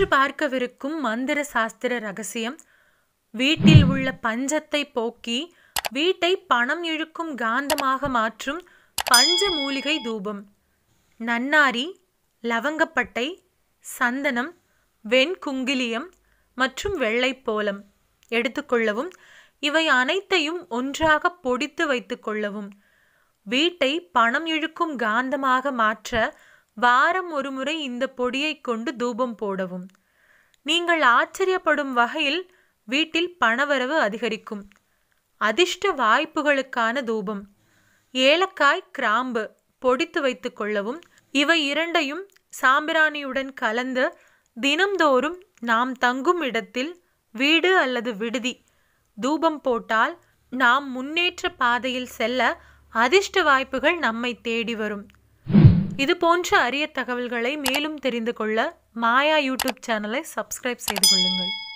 பார்க்கவிருக்கும் மந்திர சாஸ்திர ரகசியம் வீட்டில் உள்ள பஞ்சத்தை போக்கி வீட்டை பணம் இழுக்கும் காந்தமாக மாற்றும் பஞ்ச மூலிகை தூபம் நன்னாரி லவங்கப்பட்டை சந்தனம் வெண்குங்கிலியம் மற்றும் வெள்ளைப்போளம் எடுத்துக்கொள்ளவும் இவை அனைத்தையும் ஒன்றாக பொடித்து வைத்துக் கொள்ளவும் வீட்டை பணம் இழுக்கும் காந்தமாக மாற்ற வாரம் ஒருமுறை இந்த பொடியை கொண்டு தூபம் போடவும் நீங்கள் ஆச்சரியப்படும் வகையில் வீட்டில் பணவரவு அதிகரிக்கும் அதிர்ஷ்ட வாய்ப்புகளுக்கான தூபம் ஏலக்காய் கிராம்பு பொடித்து வைத்துக் கொள்ளவும் இவை இரண்டையும் சாம்பிராணியுடன் கலந்து தினம்தோறும் நாம் தங்கும் இடத்தில் வீடு அல்லது விடுதி தூபம் போட்டால் நாம் முன்னேற்ற பாதையில் செல்ல அதிர்ஷ்ட வாய்ப்புகள் நம்மை தேடி வரும் இது போன்ற அரிய தகவல்களை மேலும் தெரிந்து கொள்ள மாயா யூடியூப் சேனலை சப்ஸ்கிரைப் செய்து கொள்ளுங்கள்